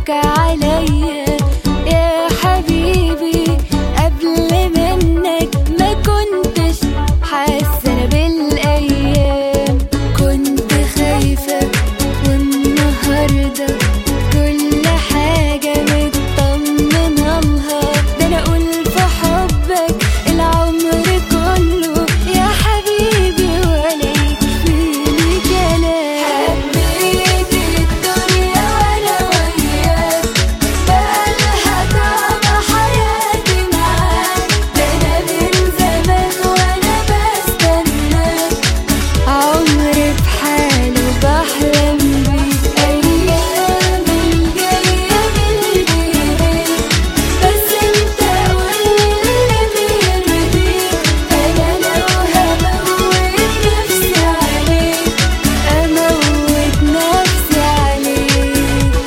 مضحوك عليا يا حبيبي قبل منك ما كنتش حاسة بالأيام كنت خايفة والنهاردة كل حاجة مطمنة لها ده أنا أقول في حبك العمر كله يا حبيبي ولا يكفيني كلام حبيت الدنيا وأنا وياك بقالها طعم حياتي معاك ده أنا من زمان وأنا بستناك عمري بحاله بحلم بيك أيام الجاية من غيرك بس انت قولي اللي بيرضيك أنا لو هموت نفسي عليك أموت نفسي عليك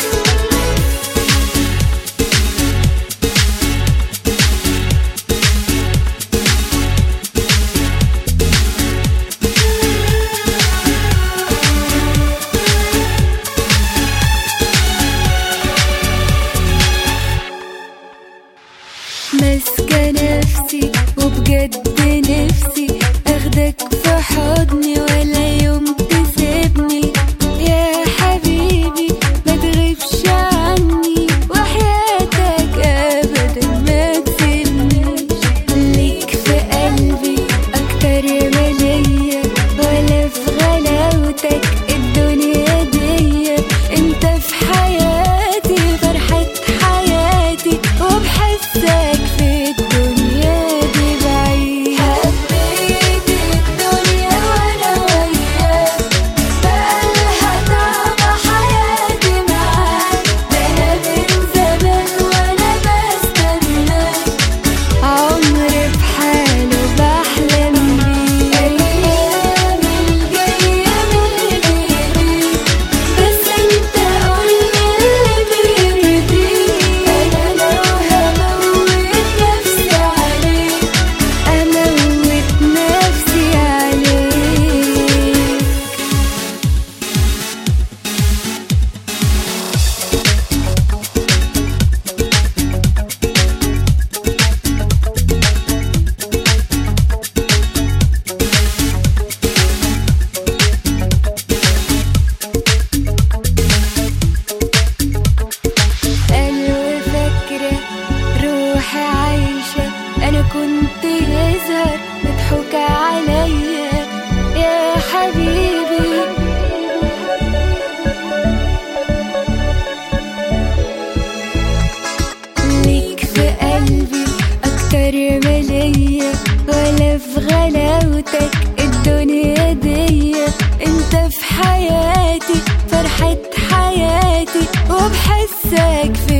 ماسكة نفسي وبجد نفسي اخدك في حضني ولا يوم تسيبني يا حبيبي ما تغيبش عني وحياتك ابدا ما تسيبنيش ليك في قلبي اكتر ما ليا ولا في غلاوتك الدنيا دي انت في حياتي فرحة حياتي وبحسك في الدنيا دي بعيد حبيت الدنيا وانا وياك بقالها طعم حياتي معاك ده انا من زمان وانا بستناك عمري بحاله بحلم بيه أيام الجاية من غيرك بس انت قولي اللي بيرضيك أنا لو هموت نفسي عليك أموت نفسي عليك قلبي فاكرة روحي عايشة أنا كنت يظهر مضحوك عليا يا حبيبي ليك في قلبي أكتر ما ليا ولا في غلاوتك الدنيا دي انت في حياتي فرحة حياتي وبحسك في